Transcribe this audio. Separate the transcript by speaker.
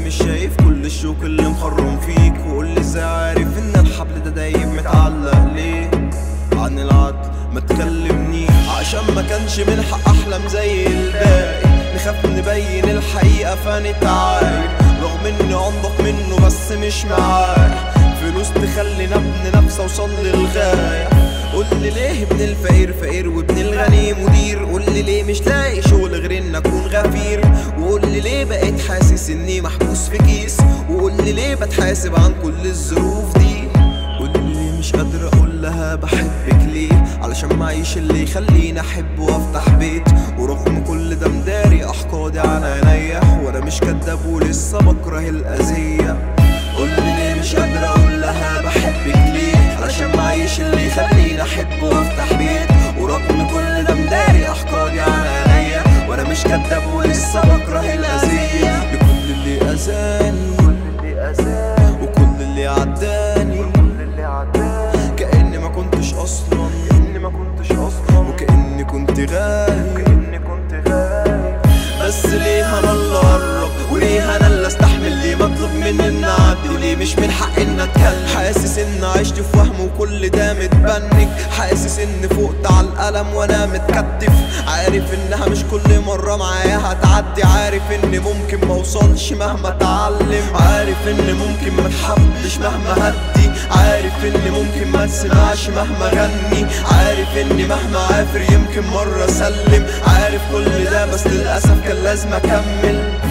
Speaker 1: مش شايف كل الشوك اللي مخرم فيك وقول لي ازاي عارف ان الحبل ده دايب متعلق ليه عن العدل ما تكلمنيش عشان ما كانش من حق احلم زي الباقي نخاف نبين الحقيقة فنتعايب رغم اني انضف منه بس مش معاه فلوس تخلينا ابن نفسه اوصل للغاية قول لي ليه ابن الفقير فقير وابن الغني مدير قول لي ليه مش لاقي شغل غير ان اكون غفير وقول لي ليه بقيت حاسس اني محبوس في كيس وقول لي ليه بتحاسب عن كل الظروف دي قول لي ليه مش قادر اقول لها بحبك ليه علشان معيش اللي يخليني احب وافتح بيت ورغم كل ده مداري احقادي عن عينيا وانا مش كداب ولسه بكره الاذيه قول لي ليه مش قادر اقول لها بحبك ليه علشان معيش اللي يخليني احب وافتح بيت ورغم كل ده مداري احقادي عن عينيا وانا مش كداب ولسه بكره الاذيه لكل اللي اذاني وكل اللي عداني كأني ما كنتش اصلا كأني ما كنتش اصلا وكأني كنت غايب كأني كنت غايب بس ليه انا اللي اقرب وليه انا اللي استحمل ليه مطلوب مني ان اعدي وليه مش من حقي ان اتكلم حاسس ان عشت في وهم وكل ده متبنك حاسس ان فوقت على القلم وانا متكتف عارف انها مش كل مره معايا هتعدي عارف ان ممكن ما اوصلش مهما اتعلم عارف ان ممكن ما اتحبش مهما هدي عارف ان ممكن ما تسمعش مهما غني عارف اني مهما عافر يمكن مره اسلم عارف كل ده بس للاسف كان لازم اكمل